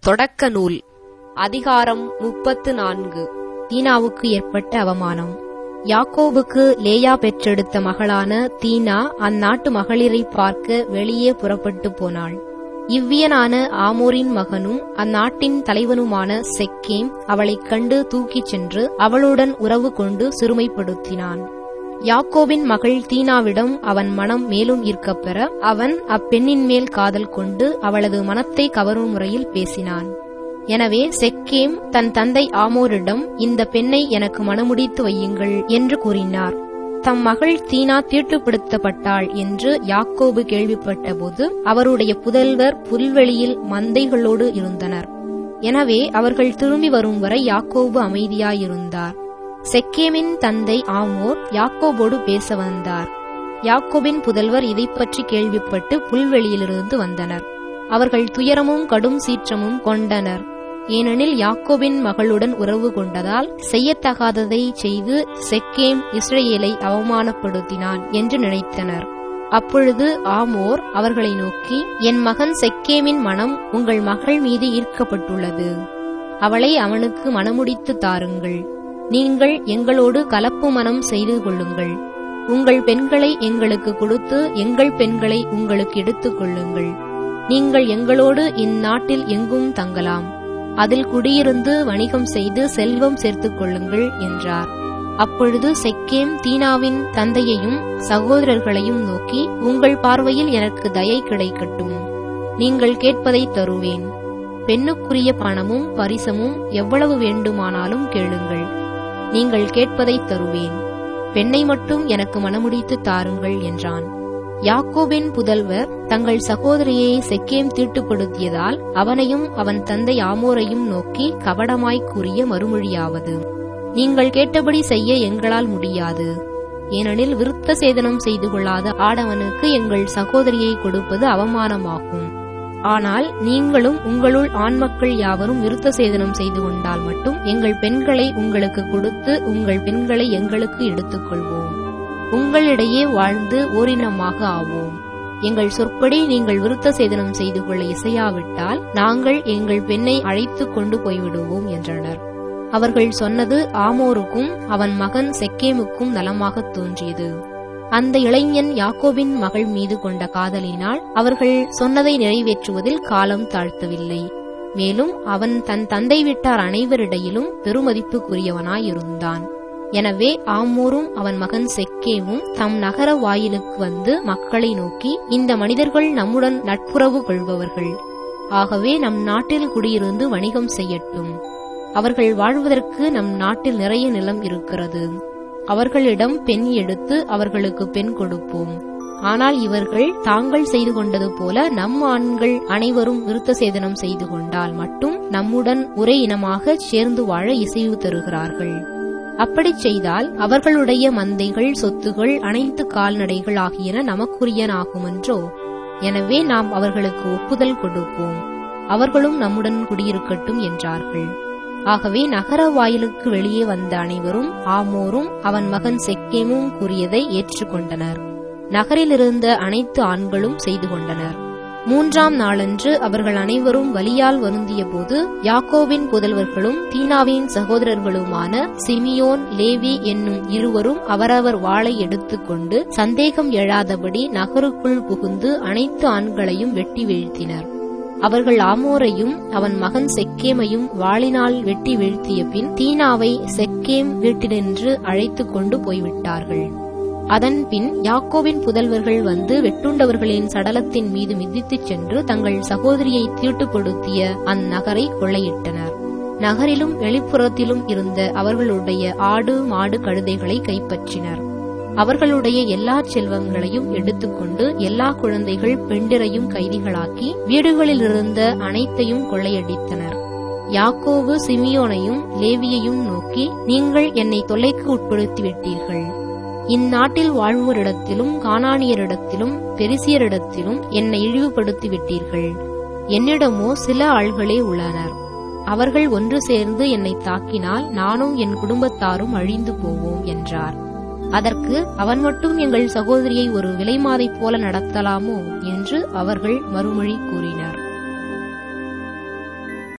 தொடக்க நூல் அதிகாரம் முப்பத்து நான்கு தீனாவுக்கு ஏற்பட்ட அவமானம் யாக்கோபுக்கு லேயா பெற்றெடுத்த மகளான தீனா அந்நாட்டு மகளிரை பார்க்க வெளியே புறப்பட்டு போனாள் இவ்வியனான ஆமோரின் மகனும் அந்நாட்டின் தலைவனுமான செக்கேம் அவளைக் கண்டு தூக்கிச் சென்று அவளுடன் உறவு கொண்டு சிறுமைப்படுத்தினான் யாக்கோபின் மகள் தீனாவிடம் அவன் மனம் மேலும் ஈர்க்கப்பெற அவன் அப்பெண்ணின் மேல் காதல் கொண்டு அவளது மனத்தை கவரும் முறையில் பேசினான் எனவே செக்கேம் தன் தந்தை ஆமோரிடம் இந்த பெண்ணை எனக்கு மணமுடித்து வையுங்கள் என்று கூறினார் தம் மகள் தீனா தீட்டுப்படுத்தப்பட்டாள் என்று யாக்கோபு கேள்விப்பட்டபோது அவருடைய புதல்வர் புல்வெளியில் மந்தைகளோடு இருந்தனர் எனவே அவர்கள் திரும்பி வரும் வரை யாக்கோபு அமைதியாயிருந்தார் செக்கேமின் தந்தை ஆமோர் யாக்கோபோடு பேச வந்தார் யாக்கோபின் புதல்வர் இதைப் பற்றி கேள்விப்பட்டு புல்வெளியிலிருந்து வந்தனர் அவர்கள் துயரமும் கடும் சீற்றமும் கொண்டனர் ஏனெனில் யாக்கோபின் மகளுடன் உறவு கொண்டதால் செய்யத்தகாததை செய்து செக்கேம் இஸ்ரேலை அவமானப்படுத்தினான் என்று நினைத்தனர் அப்பொழுது ஆமோர் அவர்களை நோக்கி என் மகன் செக்கேமின் மனம் உங்கள் மகள் மீது ஈர்க்கப்பட்டுள்ளது அவளை அவனுக்கு மணமுடித்து தாருங்கள் நீங்கள் எங்களோடு கலப்பு மனம் செய்து கொள்ளுங்கள் உங்கள் பெண்களை எங்களுக்கு கொடுத்து எங்கள் பெண்களை உங்களுக்கு எடுத்துக் கொள்ளுங்கள் நீங்கள் எங்களோடு இந்நாட்டில் எங்கும் தங்கலாம் அதில் குடியிருந்து வணிகம் செய்து செல்வம் சேர்த்துக் கொள்ளுங்கள் என்றார் அப்பொழுது செக்கேம் தீனாவின் தந்தையையும் சகோதரர்களையும் நோக்கி உங்கள் பார்வையில் எனக்கு தயை கிடைக்கட்டும் நீங்கள் கேட்பதை தருவேன் பெண்ணுக்குரிய பணமும் பரிசமும் எவ்வளவு வேண்டுமானாலும் கேளுங்கள் நீங்கள் கேட்பதை தருவேன் பெண்ணை மட்டும் எனக்கு மனமுடித்து தாருங்கள் என்றான் யாக்கோபின் புதல்வர் தங்கள் சகோதரியை செக்கேம் தீட்டுப்படுத்தியதால் அவனையும் அவன் தந்தை ஆமோரையும் நோக்கி கபடமாய் கூறிய மறுமொழியாவது நீங்கள் கேட்டபடி செய்ய எங்களால் முடியாது ஏனெனில் விருத்த சேதனம் செய்து கொள்ளாத ஆடவனுக்கு எங்கள் சகோதரியை கொடுப்பது அவமானமாகும் ஆனால் நீங்களும் உங்களுள் ஆண்மக்கள் யாவரும் விருத்த சேதனம் செய்து கொண்டால் மட்டும் எங்கள் பெண்களை உங்களுக்கு கொடுத்து உங்கள் பெண்களை எங்களுக்கு எடுத்துக்கொள்வோம் உங்களிடையே வாழ்ந்து ஓரினமாக ஆவோம் எங்கள் சொற்படி நீங்கள் விருத்த சேதனம் செய்து கொள்ள இசையாவிட்டால் நாங்கள் எங்கள் பெண்ணை அழைத்து கொண்டு போய்விடுவோம் என்றனர் அவர்கள் சொன்னது ஆமோருக்கும் அவன் மகன் செக்கேமுக்கும் நலமாகத் தோன்றியது அந்த இளைஞன் யாக்கோபின் மகள் மீது கொண்ட காதலினால் அவர்கள் சொன்னதை நிறைவேற்றுவதில் காலம் தாழ்த்தவில்லை மேலும் அவன் தன் தந்தை விட்டார் அனைவரிடையிலும் பெருமதிப்புக்குரியவனாயிருந்தான் எனவே ஆமோரும் அவன் மகன் செக்கேவும் தம் நகர வாயிலுக்கு வந்து மக்களை நோக்கி இந்த மனிதர்கள் நம்முடன் நட்புறவு கொள்பவர்கள் ஆகவே நம் நாட்டில் குடியிருந்து வணிகம் செய்யட்டும் அவர்கள் வாழ்வதற்கு நம் நாட்டில் நிறைய நிலம் இருக்கிறது அவர்களிடம் பெண் எடுத்து அவர்களுக்கு பெண் கொடுப்போம் ஆனால் இவர்கள் தாங்கள் செய்து கொண்டது போல நம் ஆண்கள் அனைவரும் விருத்த சேதனம் செய்து கொண்டால் மட்டும் நம்முடன் ஒரே இனமாக சேர்ந்து வாழ இசைவு தருகிறார்கள் அப்படிச் செய்தால் அவர்களுடைய மந்தைகள் சொத்துகள் அனைத்து கால்நடைகள் ஆகியன நமக்குரியனாகுமென்றோ எனவே நாம் அவர்களுக்கு ஒப்புதல் கொடுப்போம் அவர்களும் நம்முடன் குடியிருக்கட்டும் என்றார்கள் ஆகவே நகர வாயிலுக்கு வெளியே வந்த அனைவரும் ஆமோரும் அவன் மகன் செக்கேமும் கூறியதை ஏற்றுக்கொண்டனர் நகரிலிருந்த அனைத்து ஆண்களும் செய்து கொண்டனர் மூன்றாம் நாளன்று அவர்கள் அனைவரும் வலியால் வருந்திய போது யாக்கோவின் புதல்வர்களும் தீனாவின் சகோதரர்களுமான சிமியோன் லேவி என்னும் இருவரும் அவரவர் வாளை எடுத்துக்கொண்டு சந்தேகம் எழாதபடி நகருக்குள் புகுந்து அனைத்து ஆண்களையும் வெட்டி வீழ்த்தினர் அவர்கள் ஆமோரையும் அவன் மகன் செக்கேமையும் வாளினால் வெட்டி வீழ்த்திய பின் தீனாவை செக்கேம் வீட்டினின்று அழைத்து கொண்டு போய்விட்டார்கள் அதன் பின் யாக்கோவின் புதல்வர்கள் வந்து வெட்டுண்டவர்களின் சடலத்தின் மீது மிதித்துச் சென்று தங்கள் சகோதரியை தீட்டுப்படுத்திய அந்நகரை கொள்ளையிட்டனர் நகரிலும் வெளிப்புறத்திலும் இருந்த அவர்களுடைய ஆடு மாடு கழுதைகளை கைப்பற்றினர் அவர்களுடைய எல்லா செல்வங்களையும் எடுத்துக்கொண்டு எல்லா குழந்தைகள் பெண்டிரையும் கைதிகளாக்கி வீடுகளில் இருந்த அனைத்தையும் கொள்ளையடித்தனர் யாக்கோவு சிமியோனையும் லேவியையும் நோக்கி நீங்கள் என்னை தொல்லைக்கு உட்படுத்திவிட்டீர்கள் இந்நாட்டில் வாழ்வோரிடத்திலும் கானானியரிடத்திலும் பெரிசியரிடத்திலும் என்னை இழிவுபடுத்தி விட்டீர்கள் என்னிடமோ சில ஆள்களே உள்ளனர் அவர்கள் ஒன்று சேர்ந்து என்னை தாக்கினால் நானும் என் குடும்பத்தாரும் அழிந்து போவோம் என்றார் அதற்கு அவன் மட்டும் எங்கள் சகோதரியை ஒரு விலைமாதை போல நடத்தலாமோ என்று அவர்கள் மறுமொழி கூறினர்